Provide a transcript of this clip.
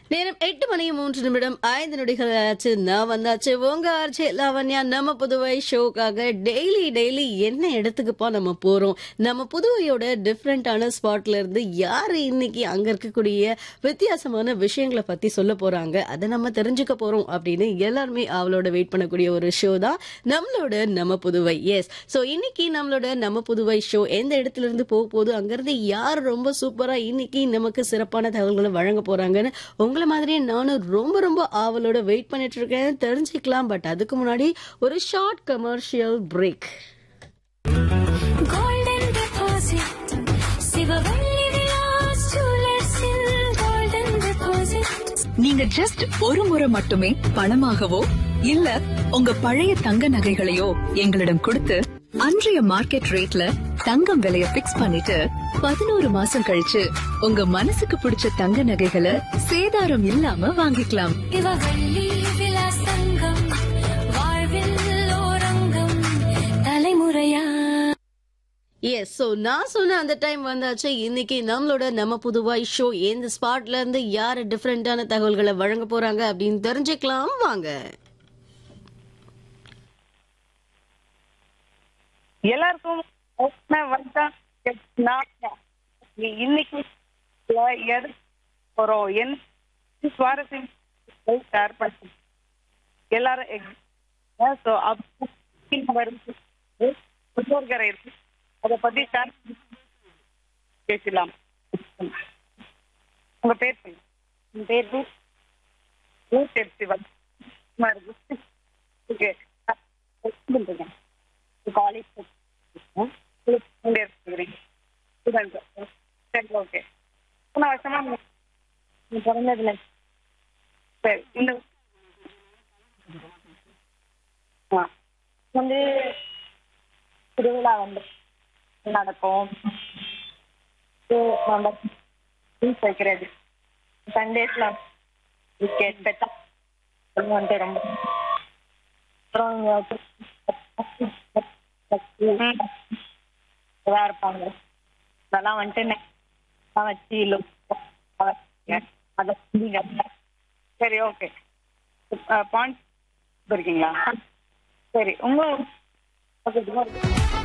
நேரம் எட்டு மணி மூன்று நிமிடம் ஐந்து நொடிகள் ஆச்சு நான் வந்தாச்சு உங்க ஆர்ச்சி லாவண்யா நம்ம புதுவை ஷோக்காக டெய்லி டெய்லி என்ன இடத்துக்குப்பா நம்ம போறோம் நம்ம புதுவையோட டிஃப்ரெண்டான ஸ்பாட்ல இருந்து யாரு இன்னைக்கு அங்க இருக்கக்கூடிய வித்தியாசமான விஷயங்களை பத்தி சொல்ல போறாங்க அதை நம்ம தெரிஞ்சுக்க போறோம் அப்படின்னு எல்லாருமே அவளோட வெயிட் பண்ணக்கூடிய ஒரு ஷோ தான் நம்மளோட நம்ம புதுவை எஸ் ஸோ இன்னைக்கு நம்மளோட நம்ம புதுவை ஷோ எந்த இடத்துல இருந்து போக போகுது அங்கிருந்து யார் ரொம்ப சூப்பரா இன்னைக்கு நமக்கு சிறப்பான தகவல்களை வழங்க போறாங்கன்னு உங்களை மாதிரியே நானும் ரொம்ப ரொம்ப ஆவலோட வெயிட் பண்ணிட்டு இருக்கேன் தெரிஞ்சுக்கலாம் பட் அதுக்கு முன்னாடி ஒரு short commercial break golden deposit Sivavalli Vilas ஜுவல்லர்ஸில் golden deposit நீங்க ஜஸ்ட் ஒரு முறை மட்டுமே பணமாகவோ இல்ல உங்க பழைய தங்க நகைகளையோ எங்களிடம் கொடுத்து அன்றைய மார்க்கெட் ரேட்ல தங்கம் விலைய பிக்ஸ் பண்ணிட்டு பதினோரு மாசம் கழிச்சு உங்க மனசுக்கு பிடிச்ச தங்க நகைகளை சேதாரம் இல்லாம வாங்கிக்கலாம் சிவவள்ளி விலாஸ் தங்கம் வாழ்வில் ஓரங்கம் தலைமுறையா எஸ் ஸோ நான் சொன்ன அந்த டைம் வந்தாச்சு இன்னைக்கு நம்மளோட நம்ம புதுவாய் ஷோ எந்த ஸ்பாட்ல இருந்து யாரு டிஃப்ரெண்டான தகவல்களை வழங்க போறாங்க அப்படின்னு தெரிஞ்சுக்கலாம் வாங்க எல்லாருக்கும் வணக்கம் நான் இன்னைக்கு எது போறோம் என்ன சுவாரஸ்யம் ஷேர் பண்ண எல்லாரும் ஸோ முன்னோர்கரை இருக்கு அதை பத்தி ஷேர் பேசலாம் உங்க பேர் சொல்லுங்க உங்க பேர் ஊர் சிவன் ஓகே பண்றீங்க காலேஜ் எடுத்துக்கிறீங்க சரி ஓகே எத்தனை வருஷமா நீங்க பிறந்ததுல சரி இந்த ஆ வந்து திருவிழா வந்து நடக்கும் நம்ம ஃபீஸ் வைக்கிறது சண்டேஸ்ல கிரிக்கெட் பெட்டா வந்துட்டு ரொம்ப அப்புறம் இதா இருப்பாங்க அதெல்லாம் வந்துட்டு நான் வச்சு அதை சரி ஓகே பாயிண்ட் இருக்கீங்களா சரி உங்க ஓகே